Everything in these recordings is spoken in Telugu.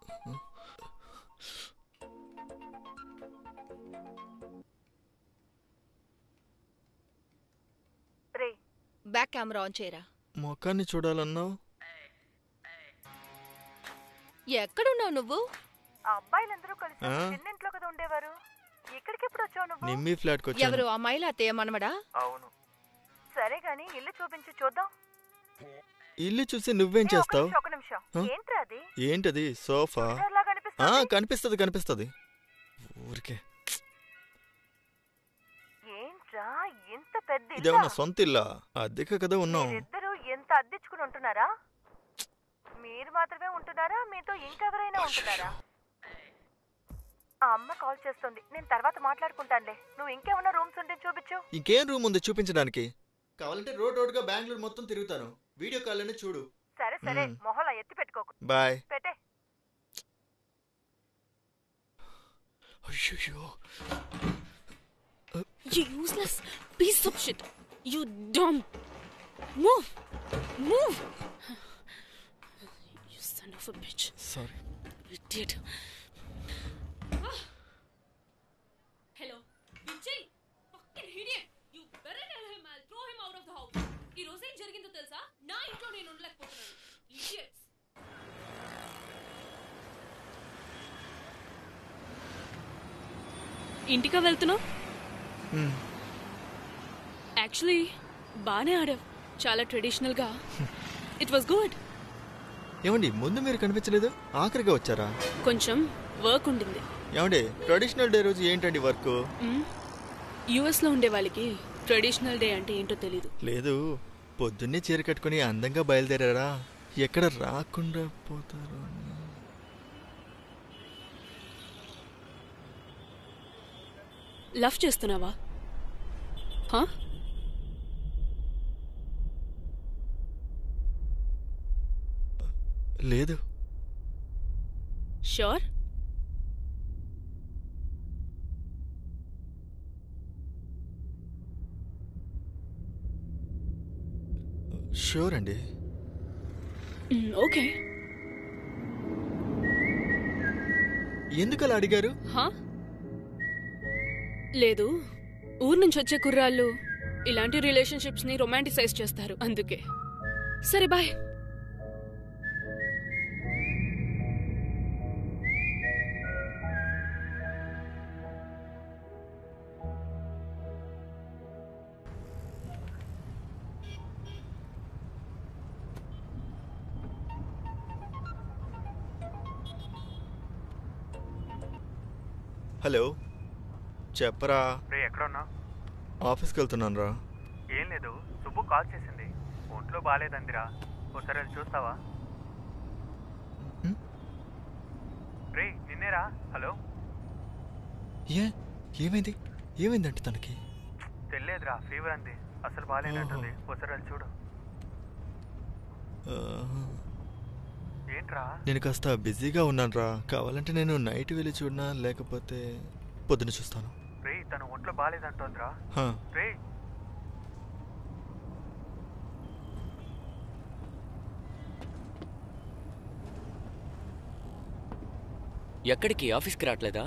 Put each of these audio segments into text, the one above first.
రే బ్యాక్ కెమెరా ఆన్ చేయరా మొఖాన్ని చూడాలన్నావు ఎక్కడున్నావు నువ్వు ఆ అబ్బాయిలందరూ కలిసి ఆ? చిన్నింట్లో కదా ఉండేవారు ఇక్కడికి ఎప్పుడు వచ్చావు నువ్వు నిమ్మి ఫ్లాట్కి ఎవరు వచ్చాను ఆ మైల అత్తయ్య మనవడా అవును సరే గాని ఇల్లు చూపించి చూద్దాం ఇల్లు చూసి నువ్వేం ఏ, ఒక చేస్తావు నిమిషం, ఒక నిమిషం ఆ? ఏంట్రా అది ఏంటది సోఫా ఎలా ఆ కనిపిస్తుంది కనిపిస్తుంది కనిపిస్తుంది ఊరికే ఏంట్రా ఇంత పెద్ద ఇల్లా? ఇదేమన్నా సొంత ఇల్లా అద్దెక కదా ఉన్నాం మీరిద్దరూ ఎంత అద్దెచ్చుకుని ఉంటున్నారా మీరు మాత్రమే ఉంటున్నారా మీతో ఇంకెవరైనా ఉంటున్నారా ఆ అమ్మ కాల్ చేస్తుంది నేను తర్వాత మాట్లాడుకుంటానులే నువ్వు ఇంకేమన్నా రూమ్స్ ఉంటే చూపించు ఇంకేం రూమ్ ఉంది చూపించడానికి కావాలంటే రోడ్ రోడ్గా బెంగళూరు మొత్తం తిరుగుతాను వీడియో కాల్లోనే చూడు సరే సరే మ్మ్. మొహలా ఎత్తి పెట్టుకోకు బాయ్ పెట్టే అయ్యో You useless piece of shit. You dumb. Move. Move. You son of a bitch. Sorry Idiot. Hello. Vijay. Fucking idiot. You better tell him I'll throw him out of the house. ఈ రోజు ఏం జరిగిందో తెలుసా నా ఇంట్లో నేను ఉండలేకపోతున్నాను Idiots. ఇంటికా వెళ్తున్నావు యాక్చువల్లీ బాగానే ఆడావు చాలా ట్రెడిషనల్గా ఇట్ వాస్ గుడ్ ఏమండి ముందు మీరు కనిపించలేదు ఆఖరిగా వచ్చారా కొంచెం వర్క్ ఉండింది ఏమండి ట్రెడిషనల్ డే రోజు ఏంటండి వర్క్ యుఎస్లో ఉండే వాళ్ళకి ట్రెడిషనల్ డే అంటే ఏంటో తెలీదు లేదు పొద్దున్నే చీర కట్టుకుని అందంగా బయలుదేరారా ఎక్కడ రాకుండా పోతారు అని. లవ్ చేస్తున్నావా హా? లేదు షూర్ షూర్ అండి మ్, ఓకే ఎందుకు అలా అడిగారు హా? లేదు ఊరు నుంచి వచ్చే కుర్రాళ్ళు ఇలాంటి రిలేషన్షిప్స్ ని రొమాంటిసైజ్ చేస్తారు అందుకే సరే బాయ్ హలో చెప్పరా రే ఎక్కడున్నా ఆఫీస్కి వెళ్తున్నాను రా ఏం లేదు సుబ్బు కాల్ చేసింది ఒంట్లో బాగాలేదందిరా ఒకసారి వెళ్ళి చూస్తావా హ్మ్? రే నిన్నేరా హలో ఏ ఏమైంది ఏమైందంటే తనకి తెలియదురా ఫీవర్ అంది అసలు బాగాలేనట్టుంది ఒకసారి వెళ్ళి చూడు ఆ, ఏంట్రా నేను కాస్త బిజీగా ఉన్నాను రా కావాలంటే నేను నైట్ వెళ్ళి చూడనా లేకపోతే పొద్దున చూస్తాను రే తను ఒంట్లో బాగాలేదంటోందిరా హా, రే ఎక్కడికి ఆఫీస్కి రావట్లేదా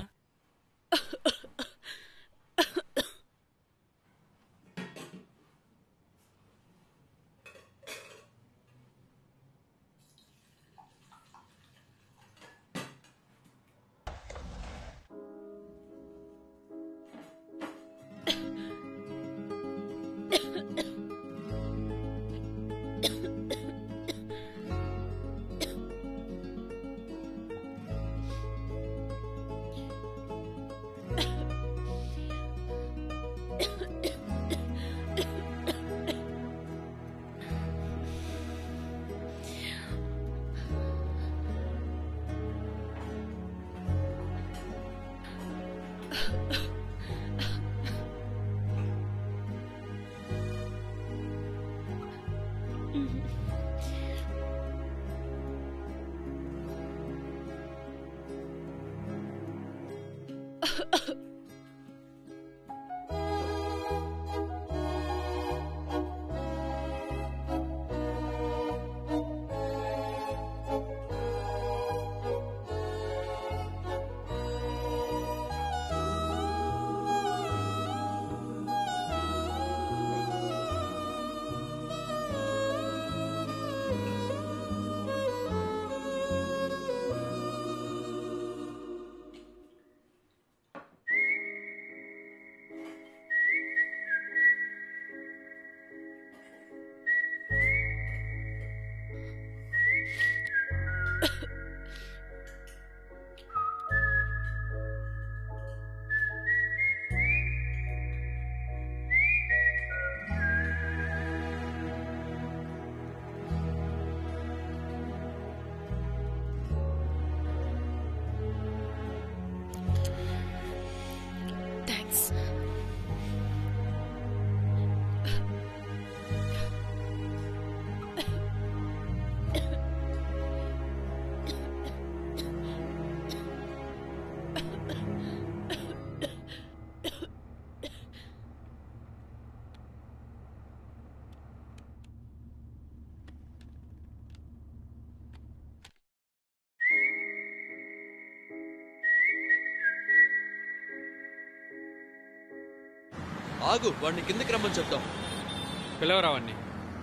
ఆగు వాడిని కిందకి రమ్మని చెప్తాం పిలవరావన్నీ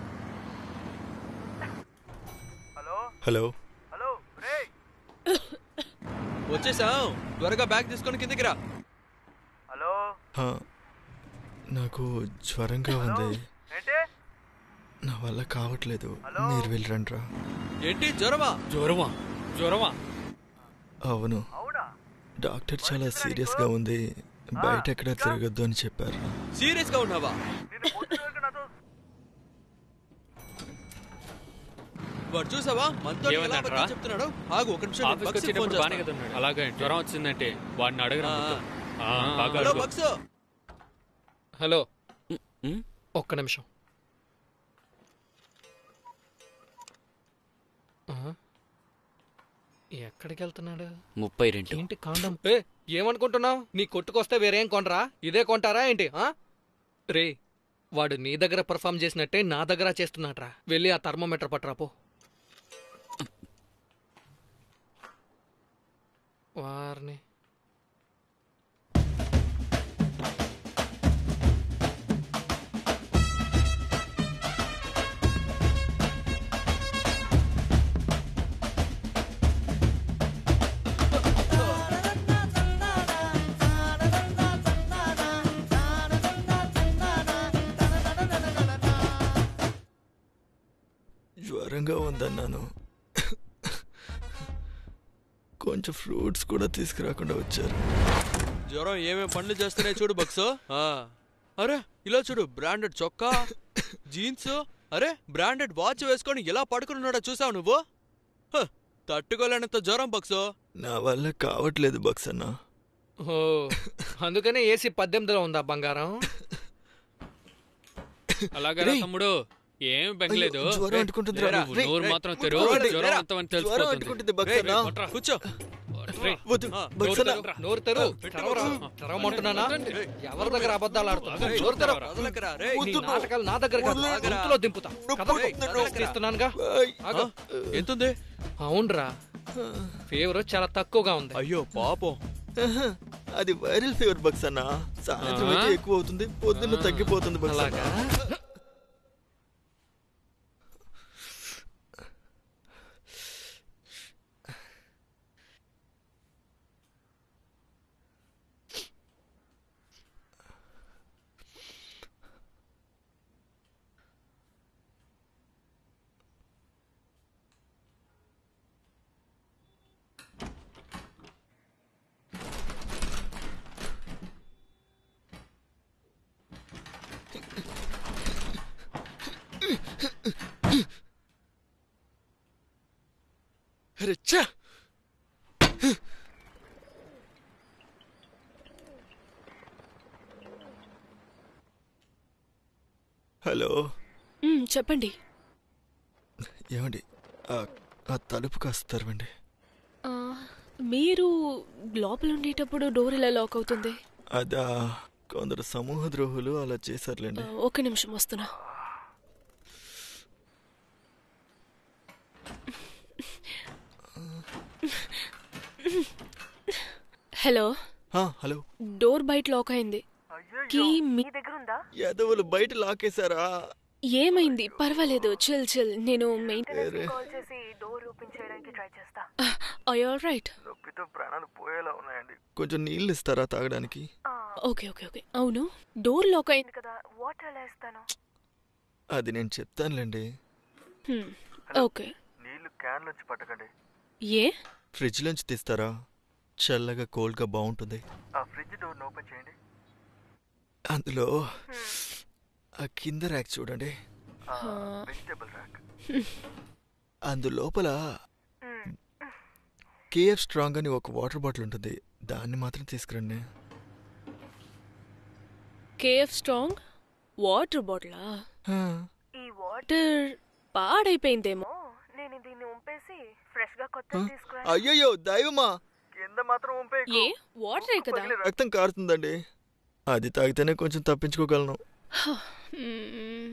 హలో హలో హలో రే వచ్చేసాం త్వరగా బ్యాగ్ తీసుకొని కిందకి రా హలో హా, నాకు జ్వరంగా ఉంది ఏంటి నా వల్ల కావట్లేదు మీరు వెళ్ళరండ్రా ఏంటి జ్వరమా జ్వరమా జ్వరమా అవును అవునా డాక్టర్ చాలా సీరియస్గా ఉంది బయట ఎక్కడ తిరగద్దు అని చెప్పారు సీరియస్ గా ఉన్నావా నేను పొద్దున వరకు నాతో వాడు చూసావా మనతో ఎలా ఏమన్నాడురా? అబద్ధాలు చెప్తున్నాడు ఆగు ఒక నిమిషం నేను ఆఫీస్కి బక్స్కి ఫోన్ వచ్చేటప్పుడు బానే చేస్తాను. కదా ఉన్నాడు అలాగే జ్వరం వచ్చిందంటే వాడిని అడగరా ఆ, ముందు. ఆ, బాగా హలో అడుగు. బక్స్ హలో ఉమ్, ఒక్క నిమిషం ఆ? ఎక్కడికి వెళ్తున్నాడు ముప్పై రెండు ఏంటి కాండం ఏ ఏమనుకుంటున్నావు నీ కొట్టుకొస్తే వేరేం కొనరా ఇదే కొంటారా ఏంటి ఆ రే వాడు నీ దగ్గర పర్ఫామ్ చేసినట్టే నా దగ్గర చేస్తున్నాడ్రా వెళ్ళి ఆ థర్మోమీటర్ పట్టరా పో వారిని జ్వరంగా ఉందన్నాను కొంచెం ఫ్రూట్స్ కూడా తీసుకురాకుండా వచ్చారు జ్వరం ఏమేం పనులు చేస్తున్నాయి చూడు బక్స్ ఆ. అరే ఇలా చూడు బ్రాండెడ్ చొక్కా జీన్స్ అరే బ్రాండెడ్ వాచ్ వేసుకొని ఎలా పడుకున్నాడో చూసావు నువ్వు హ, తట్టుకోలేనంత జ్వరం బక్స్ నా వల్ల కావట్లేదు బక్స్ అన్న ఓ అందుకనే ఏసీ పద్దెనిమిదిలో ఉందా బంగారం అలాగే రేయ్. తమ్ముడు ఏం బెంగలేదు అయ్యో, జ్వరం అంటుకుంటుందిరా. నువ్వు రేయ్, నోరు రేయ్, మాత్రం ముందు తెరు పోండి. జ్వరం రేయ్, అంతమని జ్వరం తెలిసిపోతుంది అంటుకుంటుంది బక్స్ అన్న కొట్రా. కూర్చో రేయ్, వద్దు ఆ, బక్స్ అన్న నోరు నోరు తెరు పెట్టు, తెరవరా పెట్టు. తెరవమంటున్నానా ఎవరి దగ్గర అబద్ధాలు ఆడుతున్నా రేయ్, నోరు తెరవరా వదలకురా, రేయ్. నీ నాటకాలు నా దగ్గర కాదు, వదలరా. గొంతులో దింపుతా కథ రేయ్, వదలకురా. ఇస్తున్నానుగా ఏయ్, ఆగు. ఎంతుంది అవునరా ఫీవర్ చాలా తక్కువగా ఉంది అయ్యో పాపం ఆహా, అది వైరల్ ఫీవర్ బక్స్ అన్న సాయంత్రం అయితే ఎక్కువ అవుతుంది పొద్దున్న తగ్గిపోతుంది బక్స్ అలాగా అన్న అరే ఛా! హలో మ్, చెప్పండి ఏమండి ఆ- ఆ తలుపు కాస్త తెరవండి ఆ, మీరు లోపల ఉండేటప్పుడు డోర్ ఇలా లాక్ అవుతుంది అదా కొందరు సమూహ ద్రోహులు అలా ఆ, చేశారులేండి ఒక నిమిషం వస్తున్నా హలో హా, హలో డోర్ బయట లాక్ అయింది కీ మీ నీ దగ్గర ఉందా యాదవులు బయట లాకేశారా ఏమైంది పర్వాలేదు చిల్ చిల్ నేను మెయిన్ కాల్ చేసి డోర్ ఓపెన్ చేయడానికి ట్రై చేస్తా ఐ ఆల్ రైట్ నొప్పితో ప్రాణాలు పోయేలా ఉన్నాయండి కొంచెం నీళ్ళు ఇస్తారా తాగడానికి ఓకే ఓకే ఓకే అవును డోర్ లాక్ అయింది కదా వాటర్ ఎలా ఇస్తాను అది నేను చెప్తానులేండి హ్మ్, ఓకే నీళ్లు క్యాన్లోంచి పట్టకండి ఏ ఫ్రిడ్జ్లోంచి తీస్తారా చల్లగా కోల్డ్గా బాగుంటుంది ఆ ఫ్రిడ్జ్ డోర్ని ఓపెన్ చేయండి అందులో ఆ కింద ర్యాక్ చూడండి వెజిటేబుల్ ర్యాక్ అందులోపల కేఎఫ్ స్ట్రాంగ్ అని ఒక వాటర్ బాటిల్ ఉంటుంది దాన్ని మాత్రం తీసుకురండి కేఎఫ్ స్ట్రాంగ్ వాటర్ బాటిలా హా, ఈ వాటర్ వాటర్ పాడైపోయిందేమో నేను దీన్ని ఉంపేసి ఫ్రెష్ గా కొత్త హా? తీసుకురా అయ్యయ్యో దైవమా కింద మాత్రం ఉంపే ఏ వాటరే కదా రక్తం కారుతుందండి అది తాగితేనే కొంచెం తప్పించుకోగలను మ్మ్.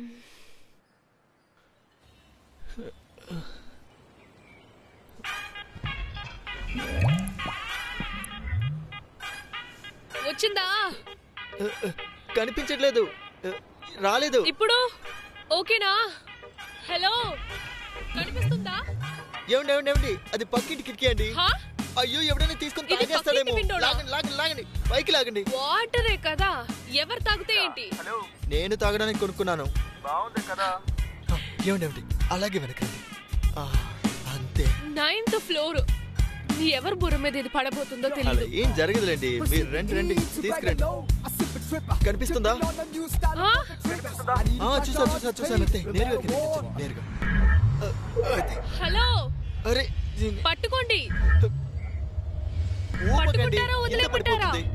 వచ్చిందా కనిపించట్లేదు ఆ, రాలేదు ఇప్పుడు ఓకేనా హలో కనిపిస్తుందా ఏమండి ఏమండి ఏమండి అది పక్కింటి కిటికీ అండి హా? అయ్యో ఎవడైనా తీసుకొని ఇది తాగేస్తాడేమో పక్కింటి విండోనా? లాగండి లాగండి లాగండి పైకి లాగండి వాటరే కదా ఎవరు తాగితే ఏంటి హలో నేను తాగడానికి కొనుక్కున్నాను బాగుంది కదా ఆ, ఏమండి ఏమండి అలాగే వెనకండి ఆ, అంతే నైన్త్ ఫ్లోర్ ఎవరు బుర్ర మీద ఇది పడబోతుందో అలా తెలియదు ఏం జరగదులేండి మీరు రండి రండి తీసుకురండి కనిపిస్తుందా ఆ? ఆ, చూసా చూసా చూసాను అంతే నేరుగా కనిపించండి నేరుగా ఆ, అది. హలో అరే దీన్ని పట్టుకోండి ఊపకండి పట్టుకుంటారా, కింద వదిలేయమంటారా? పడిపోతుంది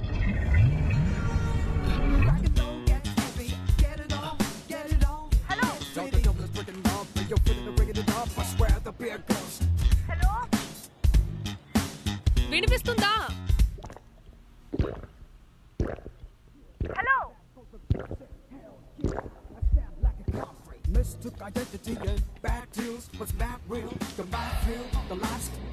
హలో వినిపిస్తుందా hello Mistook identity and bad deals was bad real. The bad feel, the last